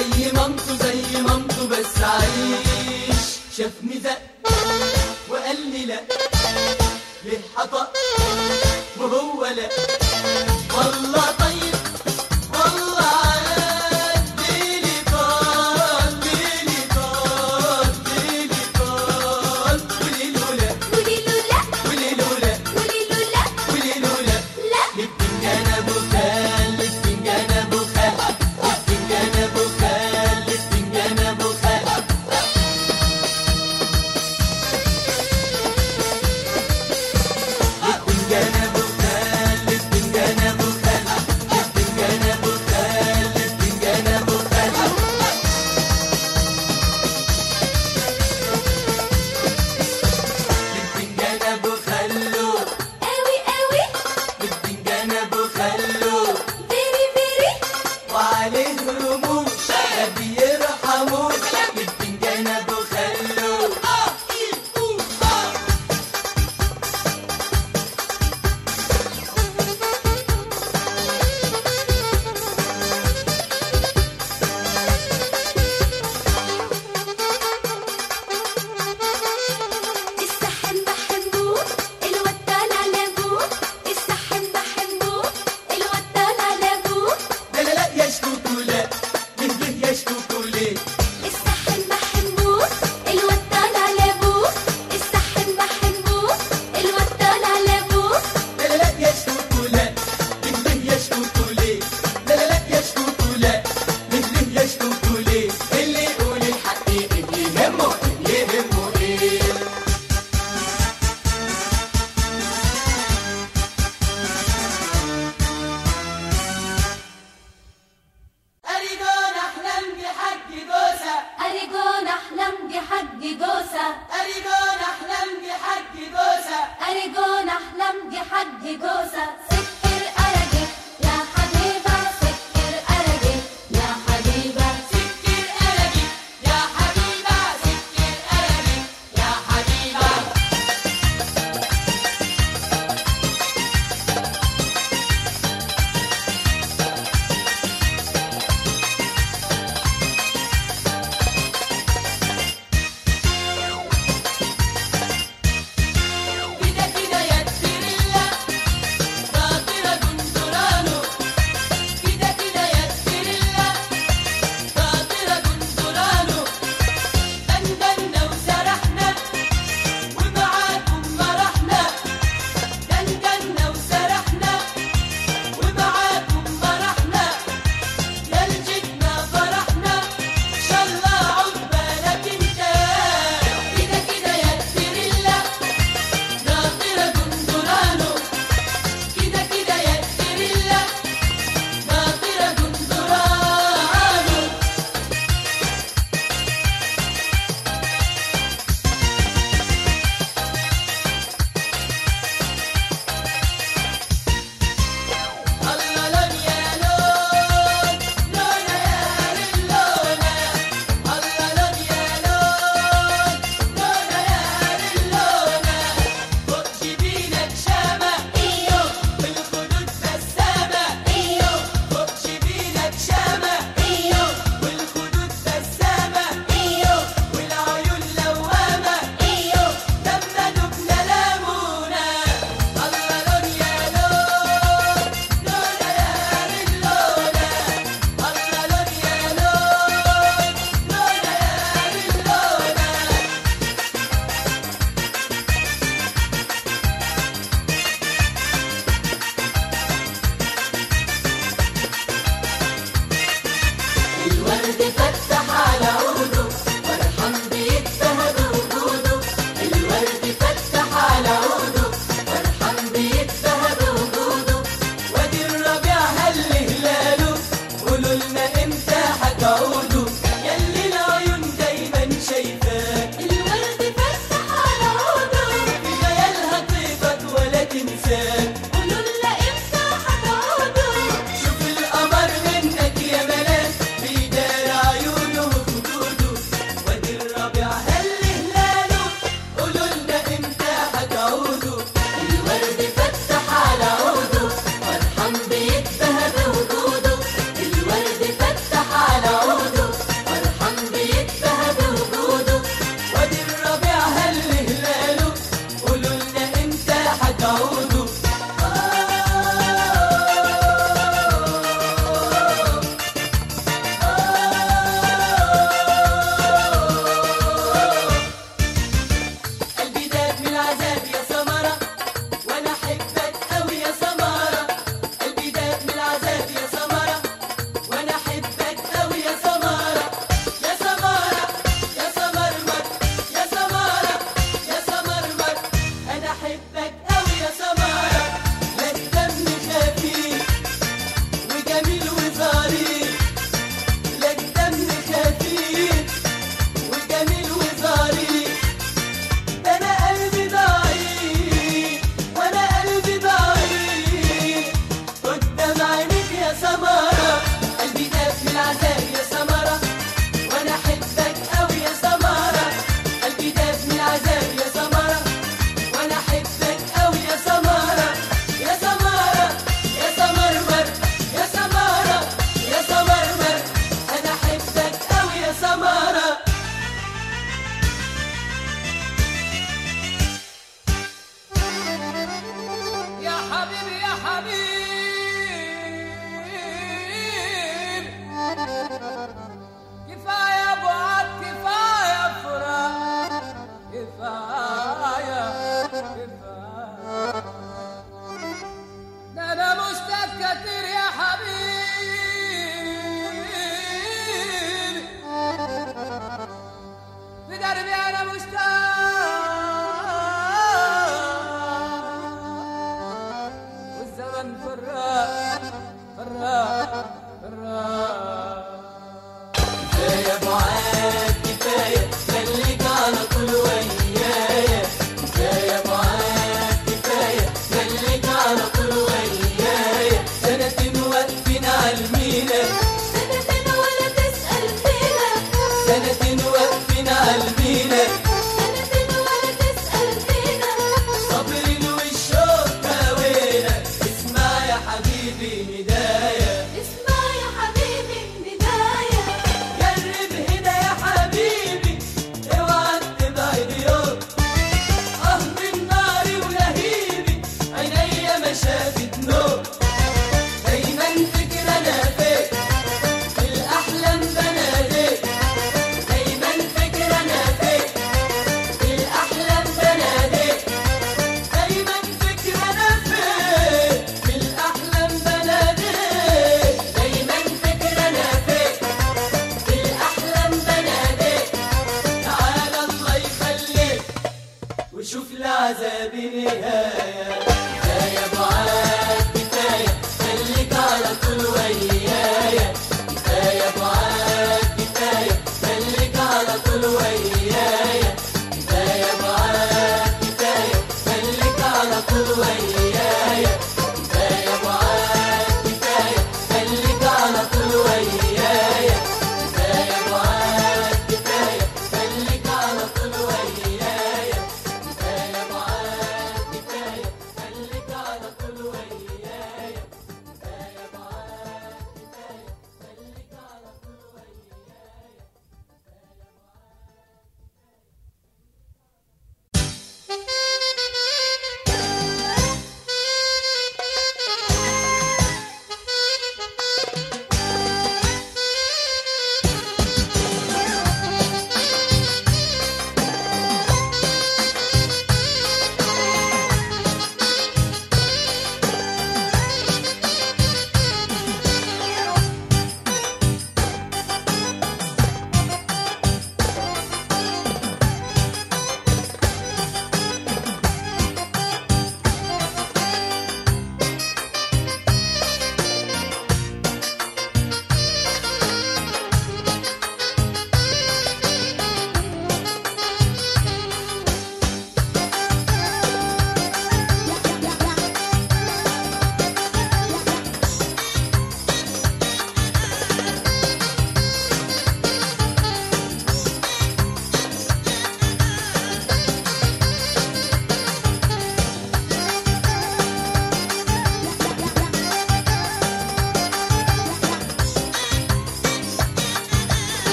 زي مامته زي مامته بس عايش شافني زق وقال لي لا ليه حطأ وهو لا والله طيب والله عاد ليلي طال ليلي طال ليلي طال وليله لا قولي له لا وليله لا قولي له لا وليله لا لا الفنجان ابو خال الفنجان ابو خال الفنجان ابو خال الفنجان ابو خال الفنجان ابو خال الفنجان ابو خال الفنجان ابو خال الفنجان ابو خال الفنجان ابو خلو قوي قوي الفنجان ابو خلو فيري فيري وعليه رموش ما بيرحموش الفنجان ابو خلو السحن بحبه الوتال على ابوه السحن بحبه الوتال على ابوه لا لا لا يشكوكوا لا ليه ليه يشكوكوا ليه السحن بحبه الوتال على ابوه السحن بحبه الوتال على ابوه لا لا لا يشكوكوا لا ليه ليه يشكوكوا ليه لا لا لا يشكوكوا لا ليه ليه يشكوكوا ليه اللي يقول الحق اللي يهمه اللي يهمه ايه أريدون أحلم بحج جوزة أرجون أحلم بحج جوزة أريدون أحلم بحج جوزة أرجون أحلم بحج جوزة سكر أرجك يا حبيبة سكر أرجك يا حبيبة سكر سمارة يا حبيبي يا حبيبي كفاية بعد كفاية فراق كفاية كفاية ده أنا مشتاق كتير يا حبيبي في دربي أنا مشتاق والزمن فراق فراق فراق كفاية بعاد كفاية خليك على طول ويايا كفاية بعاد كفاية خليك على طول ويايا سنة واقفين على المينا سنتين ولا تسأل فينا سنة واقفين على المينا سنتين ولا تسأل فينا صابرين والشوق هوينا اسمع يا حبيبي ندايا اسمع يا حبيبي بداية جرب هنا يا حبيبي اوعى تبعد يوم اه من ناري ولهيبي عينيا ما شافت نور دايما فكر انا فيك في الاحلام بناديك دايما فكر انا فيك في الاحلام بناديك دايما فكر انا فيك في الاحلام بناديك دايما فكر انا فيك في الأحلام بناديك تعالى الله يخليك وشوف لعذابي نهاية كفاية بعاد كفاية خليك على طول ويايا كفاية بعاد كفاية خليك على طول ويايا كفاية بعاد كفاية خليك على طول ويايا كفاية بعاد كفاية خليك على طول ويايا كفاية بعاد كفاية خليك على طول ويايا كفاية بعاد كفاية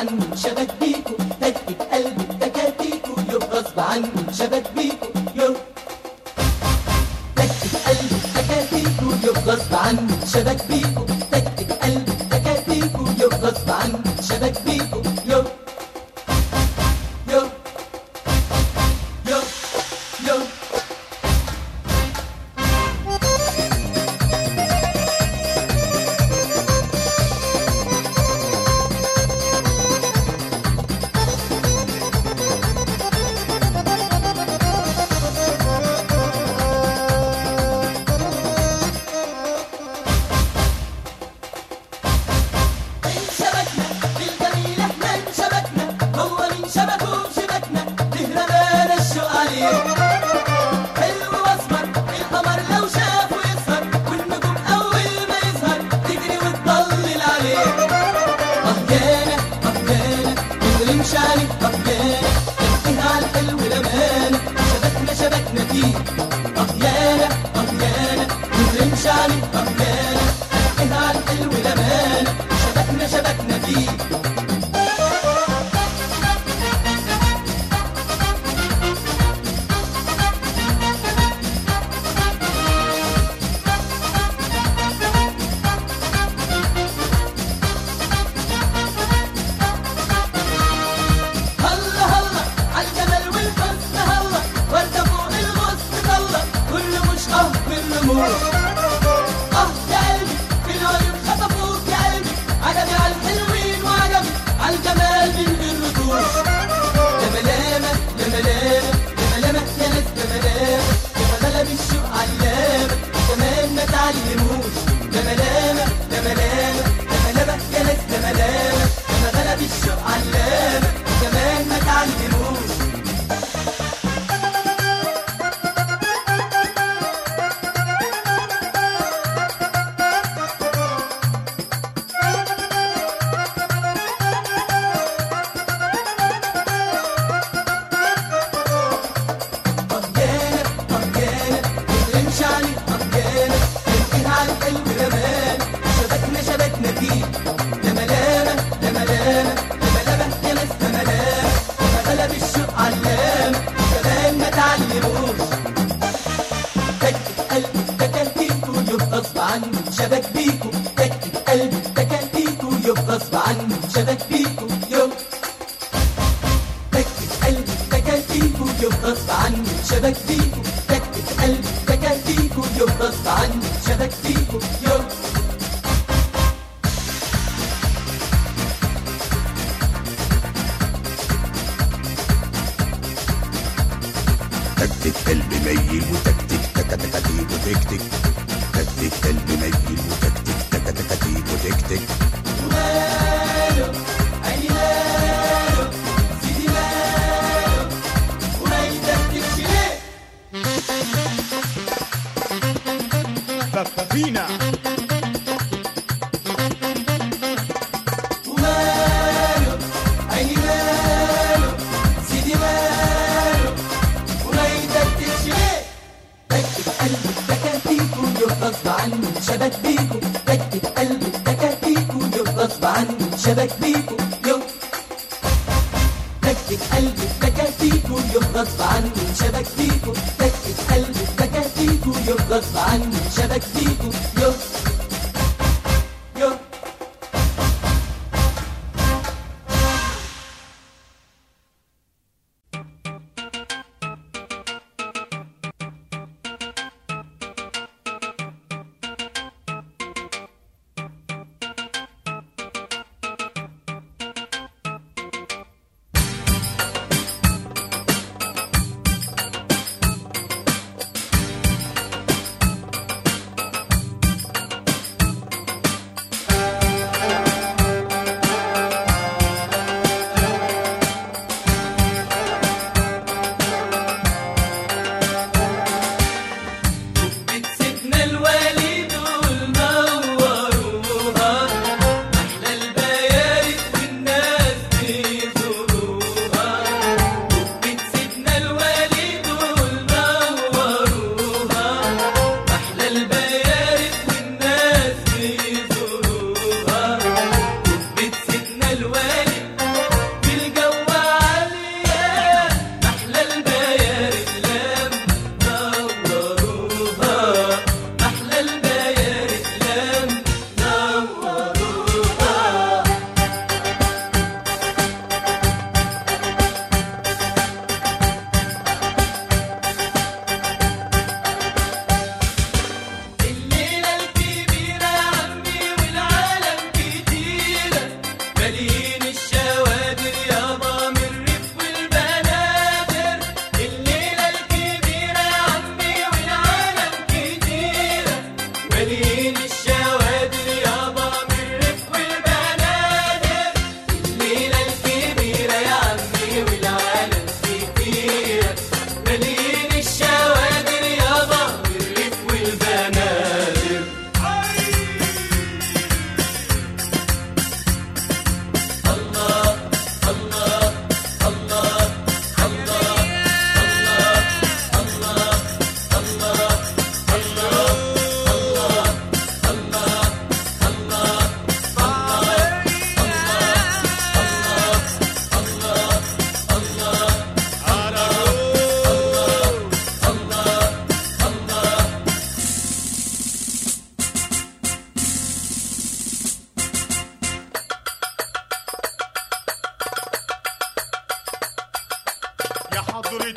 عني انشبك بيكو تكتك قلبي تكاتيكو يوم غصب عني انشبك بيكو يوم تكتك قلبي تكاتيكو يوم غصب عني انشبك بيكو تكتك قلبي تكاتيكو يوم غصب عني انشبك بيكو يوم يوم يوم يوم انشبكنا بالجميل احنا انشبكنا هو من شبكه وشبكنا تهربنا الشوق عليه حلو واسمر القمر لو شافه يسهر والنجوم اول ما يظهر تجري وتضلل عليه اهجانا اهجانا نمشي عليه اهجانا نحكيها على الحلو لمانا شبكنا شبكنا فيه اهجانا اهجانا نمشي عليه اهجانا نحكيها على الحلو لمانا شبكنا شبكنا فيه هلا هلا عالجمال والحسن هلا وردة فوق الغصن طلع كل مش اه بالرموش اه يا قلبي في العيون خطفوك يا قلبي عجبي عالحلوين وعجبي عالجمال من غير رتوش لملامة لملامة لملامة يا ناس لملامة يا غلب الشوق علامة كمان ما تعلموش لملامة لملامة لملامة يا ناس لملامة يا غلب الشوق علامة كمان ما تعلموش أرجانا أرجانا نمشي عليه أرجانا ننقيها على القلب رمانا شبكنا شبكنا فيه لملامة لملامة لملامة يا ناس لملامة ما غلب الشوق علامة كمان ما تعلموش تكتك قلبي تكاتيكو يوم غصب عني شبك بيكو تكتك قلبي تكاتيكو يوم غصب عني شبك بيكو يوم تكتك قلبي تكاتيكو يوم غصب عني شبك فيكو تكتك قلبي تكاتيكو يوم غصب عني شبك فيكو يوم تكتك قلبي ميل وتكتك تكا تكا تيك وتكتك تكتك قلبي ميل وتكتك تكا تكا تيك وتكتك ماله عيني ماله سيدي ماله وما يتكتكش ليه Fafafina, وماله عيني ماله سيدي ماله وما يتكتكش ليه تكتك قلبي تكاتيكو يوم غصب عني شبك بيكو تكتك قلبي تكاتيكو يوم غصب عني شبك بيكو يوم تكتك قلبي تكاتيكو يوم غصب عني شبك بيكو تكتك قلبي تكاتيكو يوم غصب عني شبك بيكو يوم يوم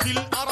الارض